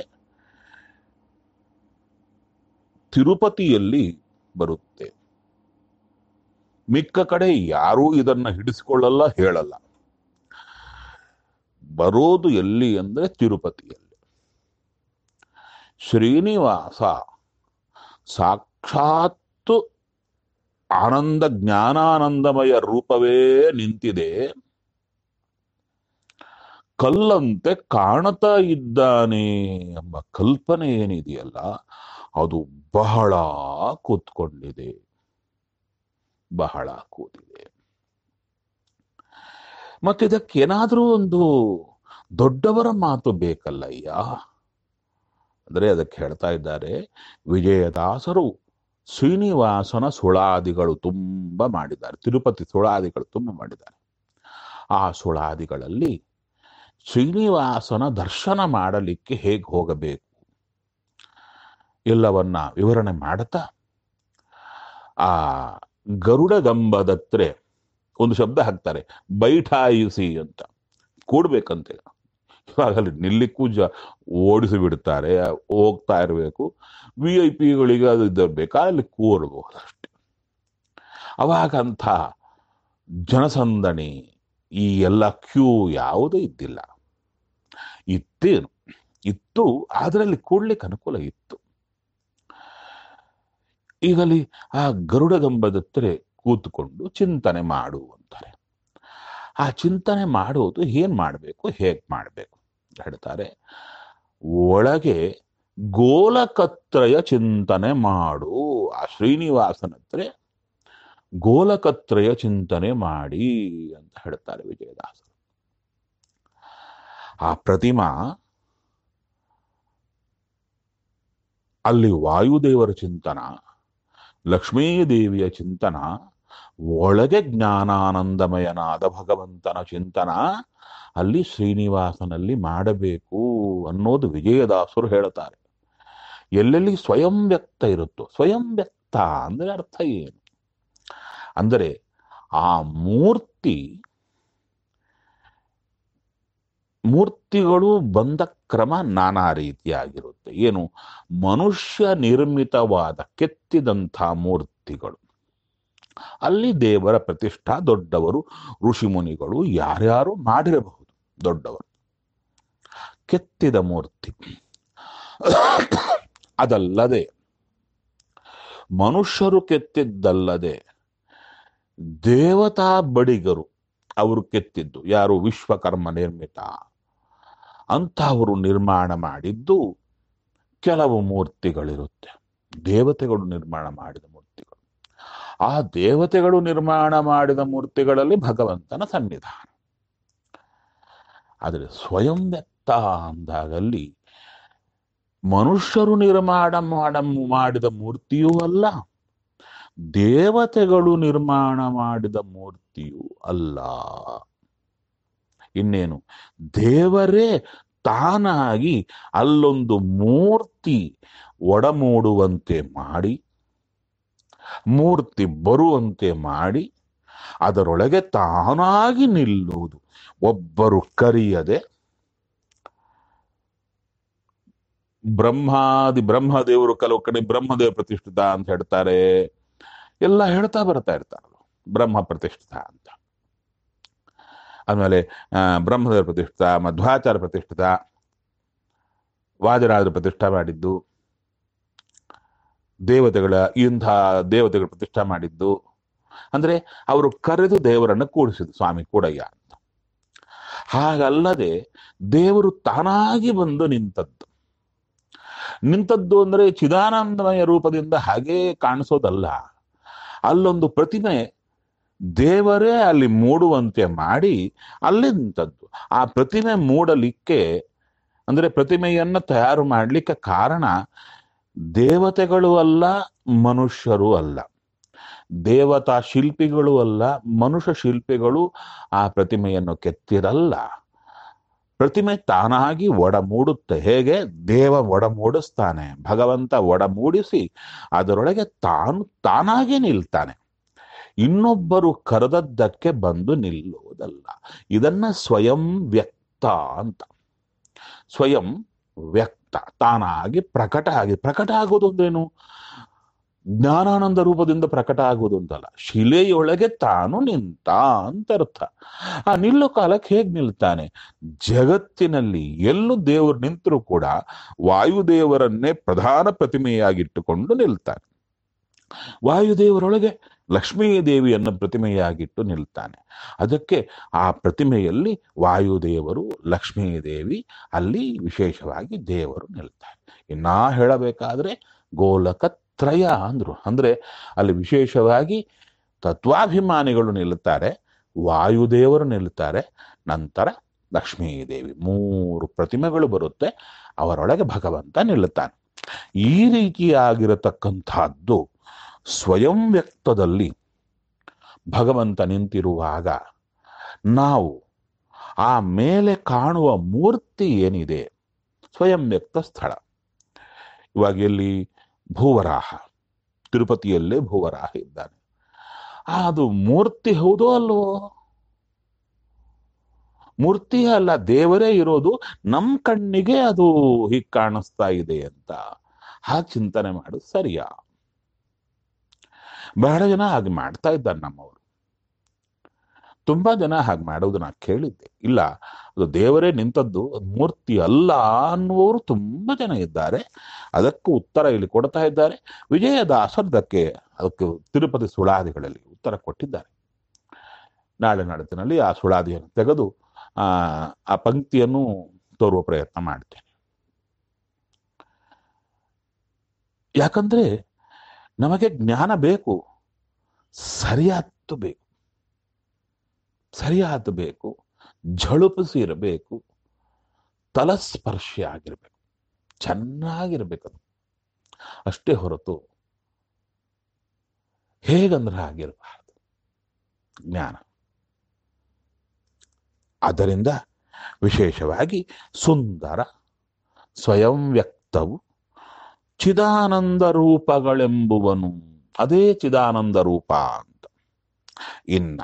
ತಿರುಪತಿಯಲ್ಲಿ ಬರುತ್ತೆ ಮಿಕ್ಕ ಕಡೆ ಯಾರೂ ಇದನ್ನ ಹಿಡಿಸಿಕೊಳ್ಳಲ್ಲ ಹೇಳಲ್ಲ ಬರೋದು ಎಲ್ಲಿ ಅಂದ್ರೆ ತಿರುಪತಿಯಲ್ಲಿ ಶ್ರೀನಿವಾಸ ಸಾಕ್ಷಾತ್ತು ಆನಂದ ಜ್ಞಾನಾನಂದಮಯ ರೂಪವೇ ನಿಂತಿದೆ ಕಲ್ಲಂತೆ ಕಾಣುತ್ತಾ ಇದ್ದಾನೆ ಎಂಬ ಕಲ್ಪನೆ ಏನಿದೆಯಲ್ಲ ಅದು ಬಹಳ ಕೂತ್ಕೊಂಡಿದೆ ಬಹಳ ಕೂತಿದೆ ಮತ್ತಿದಕ್ಕೇನಾದ್ರೂ ಒಂದು ದೊಡ್ಡವರ ಮಾತು ಬೇಕಲ್ಲಯ್ಯ ಅಂದ್ರೆ ಅದಕ್ಕೆ ಹೇಳ್ತಾ ಇದ್ದಾರೆ ವಿಜಯದಾಸರು ಶ್ರೀನಿವಾಸನ ಸುಳಾದಿಗಳು ತುಂಬ ಮಾಡಿದ್ದಾರೆ ತಿರುಪತಿ ಸುಳಾದಿಗಳು ತುಂಬ ಮಾಡಿದ್ದಾರೆ ಆ ಸುಳಾದಿಗಳಲ್ಲಿ ಶ್ರೀನಿವಾಸನ ದರ್ಶನ ಮಾಡಲಿಕ್ಕೆ ಹೇಗೆ ಹೋಗಬೇಕು ಎಲ್ಲವನ್ನ ವಿವರಣೆ ಮಾಡುತ್ತಾ ಆ ಗರುಡ ಗಂಬದತ್ರೆ ಒಂದು ಶಬ್ದ ಹಾಕ್ತಾರೆ ಬೈಠಾಯಿಸಿ ಅಂತ ಕೂಡ್ಬೇಕಂತೆ ಇವಾಗ ಅಲ್ಲಿ ನಿಲ್ಲಿಕ್ಕೂ ಜ ಓಡಿಸಿ ಬಿಡ್ತಾರೆ ಹೋಗ್ತಾ ಇರಬೇಕು ವಿ ಐ ಪಿಗಳಿಗೆ ಅದು ಇದ್ದಿರ್ಬೇಕಾ ಅಲ್ಲಿ ಕೂರ್ಬಹುದು ಅಷ್ಟೆ ಅವಾಗಂಥ ಜನಸಂದಣಿ ಈ ಎಲ್ಲ ಕ್ಯೂ ಯಾವುದೂ ಇದ್ದಿಲ್ಲ ಇತ್ತೇನು ಇತ್ತು ಅದರಲ್ಲಿ ಕೂಡ್ಲಿಕ್ಕೆ ಅನುಕೂಲ ಇತ್ತು ಈಗಲ್ಲಿ ಆ ಗರುಡಗಂಬದತ್ತರೆ ಕೂತ್ಕೊಂಡು ಚಿಂತನೆ ಮಾಡು ಅಂತಾರೆ ಆ ಚಿಂತನೆ ಮಾಡುವುದು ಏನ್ ಮಾಡಬೇಕು ಹೇಗ್ ಮಾಡಬೇಕು ಅಂತ ಹೇಳ್ತಾರೆ ಒಳಗೆ ಗೋಲಕತ್ರಯ ಚಿಂತನೆ ಮಾಡು ಆ ಶ್ರೀನಿವಾಸನ ಹತ್ರ ಗೋಲಕತ್ರಯ ಚಿಂತನೆ ಮಾಡಿ ಅಂತ ಹೇಳ್ತಾರೆ ವಿಜಯದಾಸರು ಆ ಪ್ರತಿಮಾ ಅಲ್ಲಿ ವಾಯುದೇವರ ಚಿಂತನ ಲಕ್ಷ್ಮೀದೇವಿಯ ಚಿಂತನ ಒಳಗೆ ಜ್ಞಾನಾನಂದಮಯನಾದ ಭಗವಂತನ ಚಿಂತನ ಅಲ್ಲಿ ಶ್ರೀನಿವಾಸನಲ್ಲಿ ಮಾಡಬೇಕು ಅನ್ನೋದು ವಿಜಯದಾಸರು ಹೇಳ್ತಾರೆ ಎಲ್ಲೆಲ್ಲಿ ಸ್ವಯಂ ವ್ಯಕ್ತ ಇರುತ್ತೋ ಸ್ವಯಂ ವ್ಯಕ್ತ ಅಂದ್ರೆ ಅರ್ಥ ಏನು ಅಂದರೆ ಆ ಮೂರ್ತಿ ಮೂರ್ತಿಗಳು ಬಂದ ಕ್ರಮ ನಾನಾ ರೀತಿಯಾಗಿರುತ್ತೆ ಏನು ಮನುಷ್ಯ ನಿರ್ಮಿತವಾದ ಕೆತ್ತಿದಂಥ ಮೂರ್ತಿಗಳು ಅಲ್ಲಿ ದೇವರ ಪ್ರತಿಷ್ಠಾ ದೊಡ್ಡವರು ಋಷಿಮುನಿಗಳು ಯಾರ್ಯಾರು ಮಾಡಿರಬಹುದು ದೊಡ್ಡವರು ಕೆತ್ತಿದ ಮೂರ್ತಿ ಅದಲ್ಲದೆ ಮನುಷ್ಯರು ಕೆತ್ತಿದ್ದಲ್ಲದೆ ದೇವತಾ ಬಡಿಗರು ಅವರು ಕೆತ್ತಿದ್ದು ಯಾರು ವಿಶ್ವಕರ್ಮ ನಿರ್ಮಿತ ಅಂತಹವರು ನಿರ್ಮಾಣ ಮಾಡಿದ್ದು ಕೆಲವು ಮೂರ್ತಿಗಳಿರುತ್ತೆ ದೇವತೆಗಳು ನಿರ್ಮಾಣ ಮಾಡಿದ ಮೂರ್ತಿಗಳು ಆ ದೇವತೆಗಳು ನಿರ್ಮಾಣ ಮಾಡಿದ ಮೂರ್ತಿಗಳಲ್ಲಿ ಭಗವಂತನ ಸನ್ನಿಧಾನ ಆದರೆ ಸ್ವಯಂ ವ್ಯಕ್ತ ಅಂದಾಗಲ್ಲಿ ಮನುಷ್ಯರು ನಿರ್ಮಾಣ ಮಾಡ ಮಾಡಿದ ಮೂರ್ತಿಯೂ ಅಲ್ಲ ದೇವತೆಗಳು ನಿರ್ಮಾಣ ಮಾಡಿದ ಮೂರ್ತಿಯೂ ಅಲ್ಲ ಇನ್ನೇನು ದೇವರೇ ತಾನಾಗಿ ಅಲ್ಲೊಂದು ಮೂರ್ತಿ ಒಡಮೂಡುವಂತೆ ಮಾಡಿ ಮೂರ್ತಿ ಬರುವಂತೆ ಮಾಡಿ ಅದರೊಳಗೆ ತಾನಾಗಿ ನಿಲ್ಲುವುದು ಒಬ್ಬರು ಕರೆಯದೆ ಬ್ರಹ್ಮಾದಿ ಬ್ರಹ್ಮದೇವರು ಕೆಲವು ಕಡೆ ಬ್ರಹ್ಮದೇವ ಪ್ರತಿಷ್ಠಿತ ಅಂತ ಹೇಳ್ತಾರೆ ಎಲ್ಲ ಹೇಳ್ತಾ ಬರ್ತಾ ಇರ್ತಾರೆ ಬ್ರಹ್ಮ ಪ್ರತಿಷ್ಠಿತ ಅಂತ ಆಮೇಲೆ ಆ, ಬ್ರಹ್ಮದೇವ ಪ್ರತಿಷ್ಠಿತ ಮಧ್ವಾಚಾರ ಪ್ರತಿಷ್ಠಿತ ವಾಜರಾಜರು ಪ್ರತಿಷ್ಠಾ ಮಾಡಿದ್ದು ದೇವತೆಗಳ ಇಂಥ ದೇವತೆಗಳ ಪ್ರತಿಷ್ಠಾ ಮಾಡಿದ್ದು ಅಂದ್ರೆ ಅವರು ಕರೆದು ದೇವರನ್ನು ಕೂಡಿಸಿದ್ದು ಸ್ವಾಮಿ ಕೂಡಯ್ಯ ಅಂತ ಹಾಗಲ್ಲದೆ ದೇವರು ತಾನಾಗಿ ಬಂದು ನಿಂತದ್ದು ನಿಂತದ್ದು ಅಂದ್ರೆ ಚಿದಾನಂದಮಯ ರೂಪದಿಂದ ಹಾಗೇ ಕಾಣಿಸೋದಲ್ಲ ಅಲ್ಲೊಂದು ಪ್ರತಿಮೆ ದೇವರೇ ಅಲ್ಲಿ ಮೂಡುವಂತೆ ಮಾಡಿ ಅಲ್ಲಿ ನಿಂತದ್ದು ಆ ಪ್ರತಿಮೆ ಮೂಡಲಿಕ್ಕೆ ಅಂದ್ರೆ ಪ್ರತಿಮೆಯನ್ನ ತಯಾರು ಮಾಡಲಿಕ್ಕೆ ಕಾರಣ ದೇವತೆಗಳು ಅಲ್ಲ ಮನುಷ್ಯರು ಅಲ್ಲ ದೇವತಾ ಶಿಲ್ಪಿಗಳು ಅಲ್ಲ ಮನುಷ್ಯ ಶಿಲ್ಪಿಗಳು ಆ ಪ್ರತಿಮೆಯನ್ನು ಕೆತ್ತಿರಲ್ಲ ಪ್ರತಿಮೆ ತಾನಾಗಿ ಒಡಮೂಡುತ್ತೆ ಹೇಗೆ ದೇವ ಒಡಮೂಡಿಸ್ತಾನೆ ಭಗವಂತ ಒಡಮೂಡಿಸಿ ಅದರೊಳಗೆ ತಾನು ತಾನಾಗಿ ನಿಲ್ತಾನೆ ಇನ್ನೊಬ್ಬರು ಕರೆದದ್ದಕ್ಕೆ ಬಂದು ನಿಲ್ಲುವುದಲ್ಲ ಇದನ್ನ ಸ್ವಯಂ ವ್ಯಕ್ತ ಅಂತ ಸ್ವಯಂ ವ್ಯಕ್ತ ತಾನಾಗಿ ಪ್ರಕಟ ಆಗಿ ಪ್ರಕಟ ಆಗೋದು ಅಂದ್ರೇನು ಜ್ಞಾನಾನಂದ ರೂಪದಿಂದ ಪ್ರಕಟ ಆಗುವುದು ಅಂತಲ್ಲ ಶಿಲೆಯೊಳಗೆ ತಾನು ನಿಂತ ಅಂತ ಅರ್ಥ ಆ ನಿಲ್ಲೋ ಕಾಲಕ್ಕೆ ಹೇಗ್ ನಿಲ್ತಾನೆ ಜಗತ್ತಿನಲ್ಲಿ ಎಲ್ಲೂ ದೇವರು ನಿಂತರೂ ಕೂಡ ವಾಯುದೇವರನ್ನೇ ಪ್ರಧಾನ ಪ್ರತಿಮೆಯಾಗಿಟ್ಟುಕೊಂಡು ನಿಲ್ತಾನೆ ವಾಯುದೇವರೊಳಗೆ ಲಕ್ಷ್ಮೀ ದೇವಿಯನ್ನು ಪ್ರತಿಮೆಯಾಗಿಟ್ಟು ನಿಲ್ತಾನೆ ಅದಕ್ಕೆ ಆ ಪ್ರತಿಮೆಯಲ್ಲಿ ವಾಯುದೇವರು ಲಕ್ಷ್ಮೀ ದೇವಿ ಅಲ್ಲಿ ವಿಶೇಷವಾಗಿ ದೇವರು ನಿಲ್ತಾರೆ ಇನ್ನ ಹೇಳಬೇಕಾದ್ರೆ ಗೋಲಕ ತ್ರಯ ಅಂದ್ರು ಅಂದ್ರೆ ಅಲ್ಲಿ ವಿಶೇಷವಾಗಿ ತತ್ವಾಭಿಮಾನಿಗಳು ನಿಲ್ಲುತ್ತಾರೆ ವಾಯುದೇವರು ನಿಲ್ಲುತ್ತಾರೆ ನಂತರ ಲಕ್ಷ್ಮೀ ದೇವಿ ಮೂರು ಪ್ರತಿಮೆಗಳು ಬರುತ್ತೆ ಅವರೊಳಗೆ ಭಗವಂತ ನಿಲ್ಲುತ್ತಾನೆ ಈ ರೀತಿಯಾಗಿರತಕ್ಕಂಥದ್ದು ಸ್ವಯಂ ವ್ಯಕ್ತದಲ್ಲಿ ಭಗವಂತ ನಿಂತಿರುವಾಗ ನಾವು ಆ ಮೇಲೆ ಕಾಣುವ ಮೂರ್ತಿ ಏನಿದೆ ಸ್ವಯಂ ವ್ಯಕ್ತ ಸ್ಥಳ ಇವಾಗ ಎಲ್ಲಿ ಭೂವರಾಹ ತಿರುಪತಿಯಲ್ಲೇ ಭೂವರಾಹ ಇದ್ದಾನೆ ಅದು ಮೂರ್ತಿ ಹೌದೋ ಅಲ್ವೋ ಮೂರ್ತಿ ಅಲ್ಲ ದೇವರೇ ಇರೋದು ನಮ್ಮ ಕಣ್ಣಿಗೆ ಅದು ಹೀಗೆ ಕಾಣಿಸ್ತಾ ಇದೆ ಅಂತ ಹಾಗೆ ಚಿಂತನೆ ಮಾಡೋದು ಸರಿಯಾ ಬಹಳ ಜನ ಹಾಗೆ ಮಾಡ್ತಾ ಇದ್ದಾರೆ ನಮ್ಮವರು ತುಂಬಾ ಜನ ಹಾಗೆ ಮಾಡೋದು ನಾ ಕೇಳಿದ್ದೆ ಇಲ್ಲ ಅದು ದೇವರೇ ನಿಂತದ್ದು ಅದು ಮೂರ್ತಿ ಅಲ್ಲ ಅನ್ನುವರು ತುಂಬಾ ಜನ ಇದ್ದಾರೆ ಅದಕ್ಕೂ ಉತ್ತರ ಇಲ್ಲಿ ಕೊಡ್ತಾ ಇದ್ದಾರೆ ವಿಜಯದಾಸರು ಅದಕ್ಕೆ ಅದಕ್ಕೆ ತಿರುಪತಿ ಸುಳಾದಿಗಳಲ್ಲಿ ಉತ್ತರ ಕೊಟ್ಟಿದ್ದಾರೆ ನಾಳೆ ನಾಡಿನಲ್ಲಿ ಆ ಸುಳಾದಿಯನ್ನು ತೆಗೆದು ಆ ಆ ಪಂಕ್ತಿಯನ್ನು ತೋರುವ ಪ್ರಯತ್ನ ಮಾಡ್ತೇನೆ ಯಾಕಂದ್ರೆ ನಮಗೆ ಜ್ಞಾನ ಬೇಕು ಸರಿಯಾದ್ದು ಬೇಕು ಸರಿಯಾದ್ದು ಬೇಕು ಝಳುಪಿಸಿ ಇರಬೇಕು ತಲಸ್ಪರ್ಶಿ ಆಗಿರ್ಬೇಕು ಚೆನ್ನಾಗಿರ್ಬೇಕದು ಅಷ್ಟೇ ಹೊರತು ಹೇಗಂದ್ರೆ ಆಗಿರಬಾರ್ದು ಜ್ಞಾನ ಆದ್ದರಿಂದ ವಿಶೇಷವಾಗಿ ಸುಂದರ ಸ್ವಯಂ ವ್ಯಕ್ತವು ಚಿದಾನಂದ ರೂಪಗಳೆಂಬುವನು ಅದೇ ಚಿದಾನಂದ ರೂಪ ಅಂತ ಇನ್ನ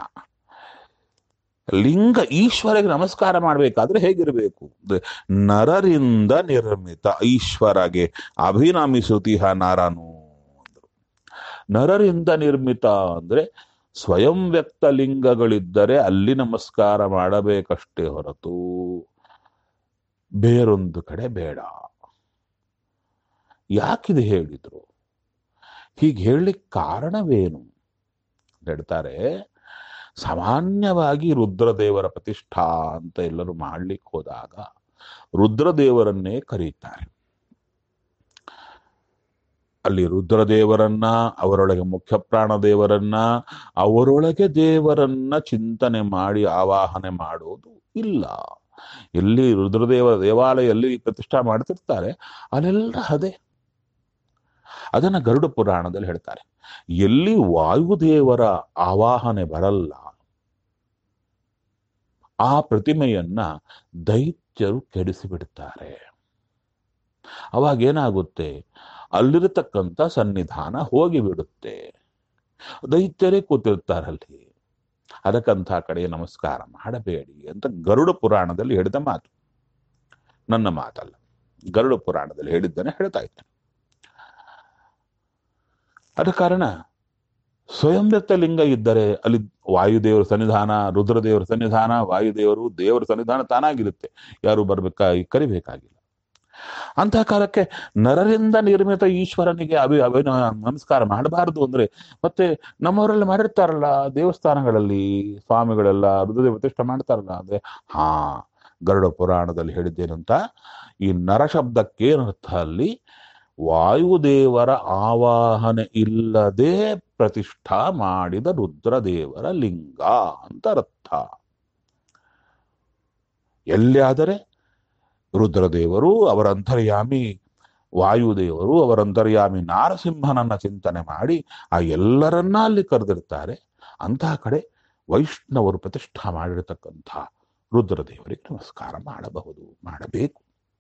ಲಿಂಗ ಈಶ್ವರಿಗೆ ನಮಸ್ಕಾರ ಮಾಡಬೇಕಾದ್ರೆ ಹೇಗಿರಬೇಕು ಅಂದ್ರೆ ನರರಿಂದ ನಿರ್ಮಿತ ಈಶ್ವರಗೆ ಅಭಿನಮಿಸುತಿಹ ನರನು ಅಂದ್ರು ನರರಿಂದ ನಿರ್ಮಿತ ಅಂದ್ರೆ ಸ್ವಯಂ ವ್ಯಕ್ತ ಲಿಂಗಗಳಿದ್ದರೆ ಅಲ್ಲಿ ನಮಸ್ಕಾರ ಮಾಡಬೇಕಷ್ಟೇ ಹೊರತು ಬೇರೊಂದು ಕಡೆ ಬೇಡ ಯಾಕಿದು ಹೇಳಿದ್ರು ಹೀಗೆ ಹೇಳಲಿಕ್ಕೆ ಕಾರಣವೇನು ಹೇಳ್ತಾರೆ ಸಾಮಾನ್ಯವಾಗಿ ರುದ್ರದೇವರ ಪ್ರತಿಷ್ಠಾ ಅಂತ ಎಲ್ಲರೂ ಮಾಡ್ಲಿಕ್ಕೆ ಹೋದಾಗ ರುದ್ರದೇವರನ್ನೇ ಕರೀತಾರೆ ಅಲ್ಲಿ ರುದ್ರದೇವರನ್ನ ಅವರೊಳಗೆ ಮುಖ್ಯ ಪ್ರಾಣ ದೇವರನ್ನ ಅವರೊಳಗೆ ದೇವರನ್ನ ಚಿಂತನೆ ಮಾಡಿ ಆವಾಹನೆ ಮಾಡೋದು ಇಲ್ಲ ಎಲ್ಲಿ ರುದ್ರದೇವರ ದೇವಾಲಯ ಎಲ್ಲಿ ಪ್ರತಿಷ್ಠಾ ಮಾಡ್ತಿರ್ತಾರೆ ಅಲ್ಲೆಲ್ಲ ಅದೇ ಅದನ್ನ ಗರುಡ ಪುರಾಣದಲ್ಲಿ ಹೇಳ್ತಾರೆ ಎಲ್ಲಿ ವಾಯುದೇವರ ಆವಾಹನೆ ಬರಲ್ಲ ಆ ಪ್ರತಿಮೆಯನ್ನ ದೈತ್ಯರು ಕೆಡಿಸಿಬಿಡ್ತಾರೆ ಅವಾಗ ಏನಾಗುತ್ತೆ ಅಲ್ಲಿರತಕ್ಕಂಥ ಸನ್ನಿಧಾನ ಹೋಗಿಬಿಡುತ್ತೆ ದೈತ್ಯರೇ ಕೂತಿರ್ತಾರಲ್ಲಿ ಅದಕ್ಕಂಥ ಕಡೆ ನಮಸ್ಕಾರ ಮಾಡಬೇಡಿ ಅಂತ ಗರುಡ ಪುರಾಣದಲ್ಲಿ ಹೇಳಿದ ಮಾತು ನನ್ನ ಮಾತಲ್ಲ ಗರುಡ ಪುರಾಣದಲ್ಲಿ ಹೇಳಿದ್ದನೆ ಹೇಳ್ತಾ ಇದ್ದೇನೆ ಅದ ಕಾರಣ ಸ್ವಯಂ ವ್ಯಕ್ತ ಲಿಂಗ ಇದ್ದರೆ ಅಲ್ಲಿ ವಾಯುದೇವರ ಸನ್ನಿಧಾನ ರುದ್ರದೇವರ ಸನ್ನಿಧಾನ ವಾಯುದೇವರು ದೇವರ ಸನ್ನಿಧಾನ ತಾನಾಗಿರುತ್ತೆ ಯಾರು ಬರ್ಬೇಕಾ ಕರಿಬೇಕಾಗಿಲ್ಲ ಅಂತಹ ಕಾಲಕ್ಕೆ ನರರಿಂದ ನಿರ್ಮಿತ ಈಶ್ವರನಿಗೆ ಅಭಿ ಅಭಿ ನಮಸ್ಕಾರ ಮಾಡಬಾರದು ಅಂದ್ರೆ ಮತ್ತೆ ನಮ್ಮವರೆಲ್ಲ ಮಾಡಿರ್ತಾರಲ್ಲ ದೇವಸ್ಥಾನಗಳಲ್ಲಿ ಸ್ವಾಮಿಗಳೆಲ್ಲ ರುದ್ರದೇವ ಪ್ರತಿಷ್ಠೆ ಮಾಡ್ತಾರಲ್ಲ ಅಂದ್ರೆ ಹಾ ಗರುಡ ಪುರಾಣದಲ್ಲಿ ಹೇಳಿದ್ದೇನಂತ ಈ ನರ ಶಬ್ದಕ್ಕೆ ಏನರ್ಥ ಅಲ್ಲಿ ವಾಯುದೇವರ ಆವಾಹನೆ ಇಲ್ಲದೆ ಪ್ರತಿಷ್ಠಾ ಮಾಡಿದ ರುದ್ರದೇವರ ಲಿಂಗ ಅಂತ ಅರ್ಥ ಎಲ್ಲಿಯಾದರೆ ರುದ್ರದೇವರು ಅವರ ಅಂತರ್ಯಾಮಿ ವಾಯುದೇವರು ಅವರ ಅಂತರ್ಯಾಮಿ ನಾರಸಿಂಹನನ್ನ ಚಿಂತನೆ ಮಾಡಿ ಆ ಎಲ್ಲರನ್ನ ಅಲ್ಲಿ ಕರೆದಿರ್ತಾರೆ ಅಂತಹ ಕಡೆ ವೈಷ್ಣವರು ಪ್ರತಿಷ್ಠಾ ಮಾಡಿರತಕ್ಕಂಥ ರುದ್ರದೇವರಿಗೆ ನಮಸ್ಕಾರ ಮಾಡಬಹುದು ಮಾಡಬೇಕು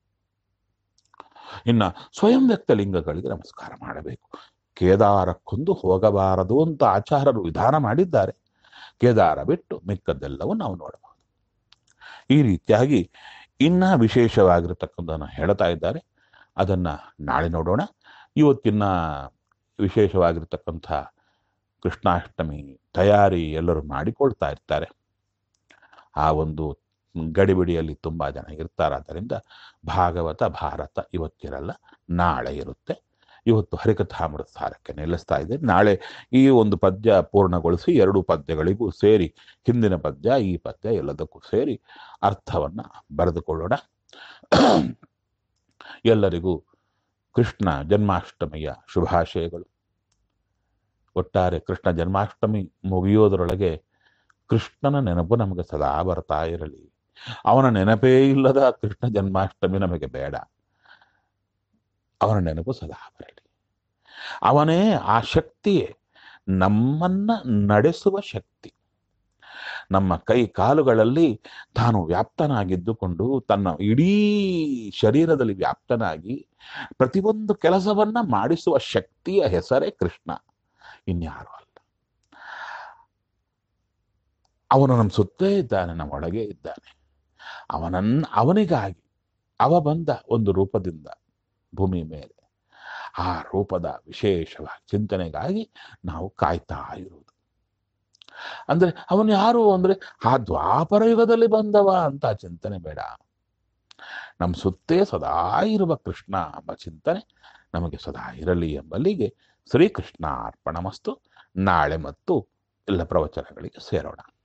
ಇನ್ನ ಸ್ವಯಂ ವ್ಯಕ್ತ ಲಿಂಗಗಳಿಗೆ ನಮಸ್ಕಾರ ಮಾಡಬೇಕು ಕೇದಾರಕ್ಕೊಂದು ಹೋಗಬಾರದು ಅಂತ ಆಚಾರರು ವಿಧಾನ ಮಾಡಿದ್ದಾರೆ ಕೇದಾರ ಬಿಟ್ಟು ಮಿಕ್ಕದ್ದೆಲ್ಲವೂ ನಾವು ನೋಡಬಹುದು ಈ ರೀತಿಯಾಗಿ ಇನ್ನ ವಿಶೇಷವಾಗಿರತಕ್ಕಂಥನ್ನು ಹೇಳ್ತಾ ಇದ್ದಾರೆ ಅದನ್ನ ನಾಳೆ ನೋಡೋಣ ಇವತ್ತಿನ ವಿಶೇಷವಾಗಿರ್ತಕ್ಕಂಥ ಕೃಷ್ಣಾಷ್ಟಮಿ ತಯಾರಿ ಎಲ್ಲರೂ ಮಾಡಿಕೊಳ್ತಾ ಇರ್ತಾರೆ ಆ ಒಂದು ಗಡಿಬಿಡಿಯಲ್ಲಿ ತುಂಬಾ ಜನ ಇರ್ತಾರೆ ಆದ್ದರಿಂದ ಭಾಗವತ ಭಾರತ ಇವತ್ತಿರಲ್ಲ ನಾಳೆ ಇರುತ್ತೆ ಇವತ್ತು ಹರಿಕಥಾಮೃತ ಸಾರಕ್ಕೆ ನಿಲ್ಲಿಸ್ತಾ ಇದೆ ನಾಳೆ ಈ ಒಂದು ಪದ್ಯ ಪೂರ್ಣಗೊಳಿಸಿ ಎರಡು ಪದ್ಯಗಳಿಗೂ ಸೇರಿ ಹಿಂದಿನ ಪದ್ಯ ಈ ಪದ್ಯ ಎಲ್ಲದಕ್ಕೂ ಸೇರಿ ಅರ್ಥವನ್ನ ಬರೆದುಕೊಳ್ಳೋಣ ಎಲ್ಲರಿಗೂ ಕೃಷ್ಣ ಜನ್ಮಾಷ್ಟಮಿಯ ಶುಭಾಶಯಗಳು ಒಟ್ಟಾರೆ ಕೃಷ್ಣ ಜನ್ಮಾಷ್ಟಮಿ ಮುಗಿಯೋದರೊಳಗೆ ಕೃಷ್ಣನ ನೆನಪು ನಮಗೆ ಸದಾ ಬರ್ತಾ ಇರಲಿ ಅವನ ನೆನಪೇ ಇಲ್ಲದ ಕೃಷ್ಣ ಜನ್ಮಾಷ್ಟಮಿ ನಮಗೆ ಬೇಡ ಅವನ ನೆನಪು ಸದಾ ಬರಲಿ ಅವನೇ ಆ ಶಕ್ತಿಯೇ ನಮ್ಮನ್ನ ನಡೆಸುವ ಶಕ್ತಿ ನಮ್ಮ ಕೈ ಕಾಲುಗಳಲ್ಲಿ ತಾನು ವ್ಯಾಪ್ತನಾಗಿದ್ದುಕೊಂಡು ತನ್ನ ಇಡೀ ಶರೀರದಲ್ಲಿ ವ್ಯಾಪ್ತನಾಗಿ ಪ್ರತಿಯೊಂದು ಕೆಲಸವನ್ನ ಮಾಡಿಸುವ ಶಕ್ತಿಯ ಹೆಸರೇ ಕೃಷ್ಣ ಇನ್ಯಾರು ಅಲ್ಲ ಅವನು ನಮ್ಮ ಸುತ್ತೇ ಇದ್ದಾನೆ ನಮ್ಮ ಒಳಗೆ ಇದ್ದಾನೆ ಅವನನ್ನ ಅವನಿಗಾಗಿ ಅವ ಬಂದ ಒಂದು ರೂಪದಿಂದ ಭೂಮಿ ಮೇಲೆ ಆ ರೂಪದ ವಿಶೇಷವಾಗಿ ಚಿಂತನೆಗಾಗಿ ನಾವು ಕಾಯ್ತಾ ಇರುವುದು ಅಂದ್ರೆ ಅವನು ಯಾರು ಅಂದ್ರೆ ಆ ದ್ವಾಪರ ಯುಗದಲ್ಲಿ ಬಂದವ ಅಂತ ಚಿಂತನೆ ಬೇಡ ನಮ್ಮ ಸುತ್ತೇ ಸದಾ ಇರುವ ಕೃಷ್ಣ ಎಂಬ ಚಿಂತನೆ ನಮಗೆ ಸದಾ ಇರಲಿ ಎಂಬಲ್ಲಿಗೆ ಶ್ರೀಕೃಷ್ಣ ಅರ್ಪಣಮಸ್ತು ನಾಳೆ ಮತ್ತು ಎಲ್ಲ ಪ್ರವಚನಗಳಿಗೆ ಸೇರೋಣ